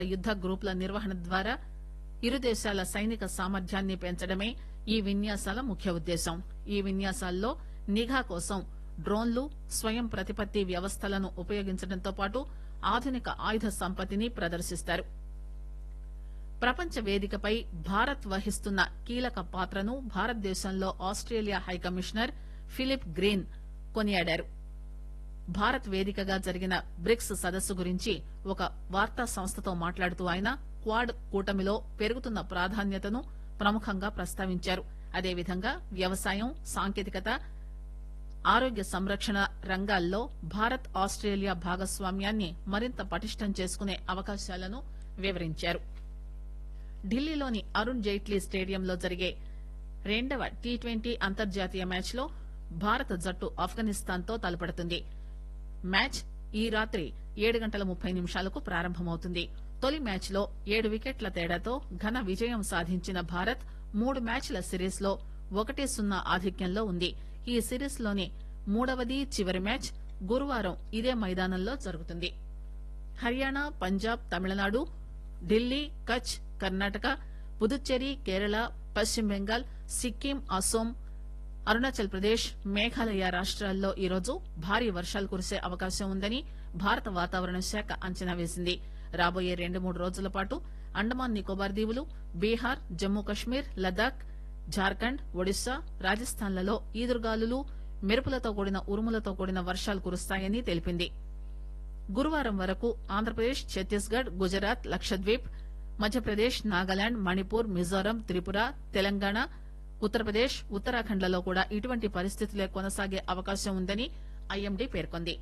యుద్ద గ్రూపుల నిర్వహణ ద్వారా ఇరు దేశాల సైనిక సామర్థ్యాన్ని పెంచడమే ఈ విన్యాసాల ముఖ్య ఉద్దేశం ఈ విన్యాసాల్లో నిఘా కోసం డ్రోన్లు స్వయం ప్రతిపత్తి వ్యవస్థలను ఉపయోగించడంతో పాటు ఆధునిక ఆయుధ సంపత్తిని ప్రదర్శిస్తారు ప్రపంచ వేదికపై భారత్ వహిస్తున్న కీలక పాత్రను భారతదేశంలో ఆస్టేలియా హైకమిషనర్ ఫిలిప్ గ్రీన్ కొనియాడారు భారత్ వేదికగా జరిగిన బ్రిక్స్ సదస్సు గురించి ఒక వార్తా సంస్థతో మాట్లాడుతూ ఆయన క్వాడ్ కూటమిలో పెరుగుతున్న ప్రాధాన్యతను ప్రముఖంగా ప్రస్తావించారు అదేవిధంగా వ్యవసాయం సాంకేతికత ఆరోగ్య సంరక్షణ రంగాల్లో భారత్ ఆస్టేలియా భాగస్వామ్యాన్ని మరింత పటిష్టం చేసుకునే అవకాశాలను వివరించారు ఢిల్లీలోని అరుణ్ జైట్లీ స్టేడియంలో జరిగే రెండవ టీ ట్వంటీ అంతర్జాతీయ మ్యాచ్ లో భారత జట్టు ఆఫ్ఘనిస్తాన్ తో తలపడుతుంది మ్యాచ్ ఈ రాత్రి ఏడు గంటల ముప్పై నిమిషాలకు ప్రారంభమవుతుంది తొలి మ్యాచ్ లో ఏడు వికెట్ల తేడాతో ఘన విజయం సాధించిన భారత్ మూడు మ్యాచ్ల సిరీస్ లో ఒకటి సున్నా ఆధిక్యంలో ఉంది ఈ సిరీస్ లోని మూడవది చివరి మ్యాచ్ గురువారం ఇదే మైదానంలో జరుగుతుంది హర్యానా పంజాబ్ తమిళనాడు ఢిల్లీ కచ్ కర్ణాటక పుదుచ్చేరి కేరళ పశ్చిమ బెంగాల్ సిక్కిం అసోం అరుణాచల్ ప్రదేశ్ మేఘాలయ రాష్ట్రాల్లో ఈరోజు భారీ వర్షాలు కురిసే అవకాశం ఉందని భారత వాతావరణ శాఖ అంచనా వేసింది రాబోయే రెండు మూడు రోజుల పాటు అండమాన్ నికోబార్ దీవులు బీహార్ జమ్మూ కశ్మీర్ లదాఖ్ జార్ఖండ్ ఒడిశా రాజస్థాన్లలో ఈదురుగాలులు మెరుపులతో కూడిన ఉరుములతో కూడిన వర్షాలు కురుస్తాయని తెలిపింది గురువారం వరకు ఆంధ్రప్రదేశ్ ఛత్తీస్గఢ్ గుజరాత్ లక్షద్వీప్ మధ్యప్రదేశ్ నాగాలాండ్ మణిపూర్ మిజోరం త్రిపుర తెలంగాణ ఉత్తరప్రదేశ్ ఉత్తరాఖండ్లలో కూడా ఇటువంటి పరిస్థితులే కొనసాగే అవకాశం ఉందని ఐఎండీ పేర్కొంది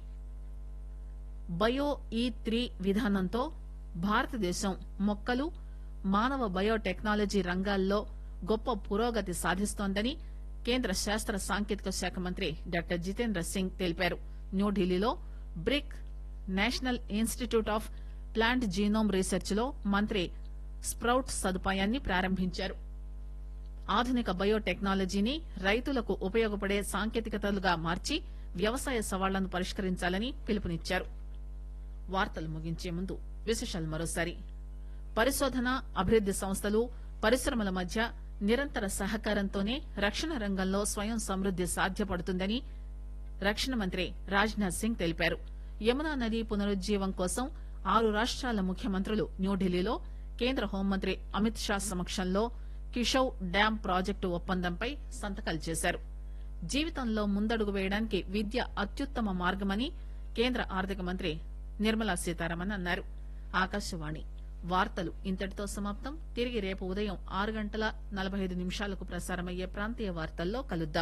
బయో ఈ త్రీ విధానంతో భారతదేశం మొక్కలు మానవ బయోటెక్నాలజీ రంగాల్లో గొప్ప పురోగతి సాధిస్తోందని కేంద్ర శాస్త్ర సాంకేతిక శాఖ మంత్రి డాక్టర్ జితేంద్ర సింగ్ తెలిపారు న్యూఢిల్లీలో BRIC national institute of plant genome research లో మంత్రి స్ప్రౌట్ సదుపాయాన్ని ప్రారంభించారు ఆధునిక బయోటెక్నాలజీని రైతులకు ఉపయోగపడే సాంకేతికతలుగా మార్చి వ్యవసాయ సవాళ్లను పరిష్కరించాలని పిలుపునిచ్చారు వార్తలు ముగించే ముందు విశేషాలు మరోసారి పరిశోధన అభివృద్ది సంస్థలు పరిశ్రమల మధ్య నిరంతర సహకారంతోనే రక్షణ రంగంలో స్వయం సమృద్ది సాధ్యపడుతుందని రక్షణ మంత్రి రాజ్నాథ్ సింగ్ తెలిపారు యమునా నది పునరుజ్జీవం కోసం ఆరు రాష్ట్రాల ముఖ్యమంత్రులు న్యూఢిల్లీలో కేంద్ర హోంమంత్రి అమిత్ షా సమక్షంలో కిషౌ డ్యాం ప్రాజెక్టు ఒప్పందంపై సంతకాలు చేశారు జీవితంలో ముందడుగు వేయడానికి విద్య అత్యుత్తమ మార్గమని కేంద్ర ఆర్థిక మంత్రి నిర్మలా సీతారామన్ అన్నారు ఆకాశవాణి వార్తలు ఇంతటితో సమాప్తం తిరిగి రేపు ఉదయం ఆరు గంటల నలభై ఐదు నిమిషాలకు ప్రసారమయ్యే ప్రాంతీయ వార్తల్లో కలుద్దాం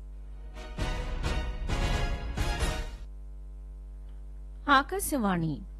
ఆకాశవాణి